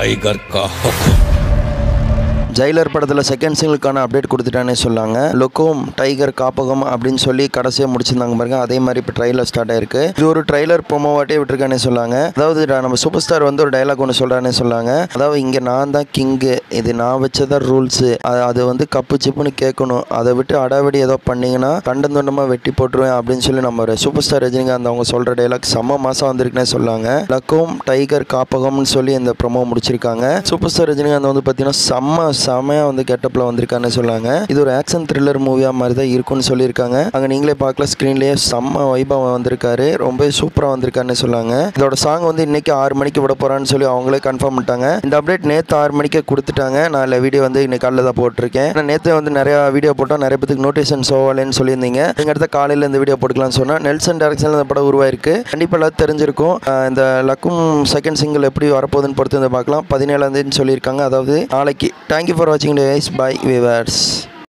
tiger का हुक्म Jailer படத்தில் செகண்ட் சிங்கிளுக்கான அப்டேட் கொடுத்துட்டானே சொல்லாங்க லுக்கும் டைகர் காப்பகம் அப்படின்னு சொல்லி கடைசியாக முடிச்சிருந்தாங்க பாருங்க அதே மாதிரி இப்போ ட்ரைலர் ஸ்டார்ட் ஆயிருக்கு இது ஒரு ட்ரைலர் ப்ரொமோவாட்டே விட்டுருக்கானே சொல்லாங்க அதாவது டா- நம்ம சூப்பர் ஸ்டார் வந்து ஒரு டைலாக் ஒன்று சொல்கிறானே சொல்லாங்க அதாவது இங்கே நான் தான் கிங்கு இது நான் வச்சதான் ரூல்ஸு அது வந்து கப்பு சிப்புன்னு கேட்கணும் அதை விட்டு அடாவடி ஏதோ பண்ணீங்கன்னா கண்டம் துண்டமாக வெட்டி போட்டுருவேன் அப்படின்னு சொல்லி நம்ம ஒரு சூப்பர் ஸ்டார் ரஜினிகாந்த் அவங்க சொல்கிற டைலாக் செம்ம மாதம் வந்திருக்குன்னே சொல்லாங்க லக்கும் டைகர் காப்பகம்னு சொல்லி இந்த ப்ரொமோ முடிச்சிருக்காங்க சூப்பர் ஸ்டார் ரஜினிகாந்த் வந்து பார்த்தீங்கன்னா செம்ம செம்மையாக வந்து கெட்டப்பில் வந்திருக்கான்னு சொல்லாங்க இது ஒரு ஆக்ஷன் த்ரில்லர் மூவியாக மாதிரி தான் இருக்கும்னு சொல்லியிருக்காங்க அங்கே நீங்களே பார்க்கல ஸ்க்ரீன்லேயே செம்ம வைபாக வந்திருக்காரு ரொம்ப சூப்பராக வந்திருக்காருன்னு சொல்லாங்க இதோட சாங் வந்து இன்னைக்கு ஆறு மணிக்கு விட போகிறான்னு சொல்லி அவங்களே கன்ஃபார்ம் பண்ணிட்டாங்க இந்த அப்டேட் நேற்று ஆறு மணிக்கே கொடுத்துட்டாங்க நான் இல்லை வீடியோ வந்து இன்னைக்கு காலையில் தான் போட்டிருக்கேன் நான் நேற்று வந்து நிறையா வீடியோ போட்டால் நிறைய பேத்துக்கு நோட்டிஃபிகேஷன் சோவாலேன்னு சொல்லியிருந்தீங்க நீங்கள் அடுத்த காலையில் இந்த வீடியோ போட்டுக்கலாம்னு சொன்னால் நெல்சன் டேரக்ஷனில் இந்த படம் உருவாயிருக்கு கண்டிப்பாக எல்லாரும் தெரிஞ்சிருக்கும் அஹ் இந்த லக்கும் செகண்ட் சிங்கிள் எப்படி வரப்போகுதுன்னு பொறுத்து வந்து பார்க்கலாம் பதினேழாம் தேதி சொல்லியிருக்காங்க அதாவது நாளைக்கு தேங்க்யூ ஃபார் வாட்சிங் டேஸ் பை விவர்ஸ்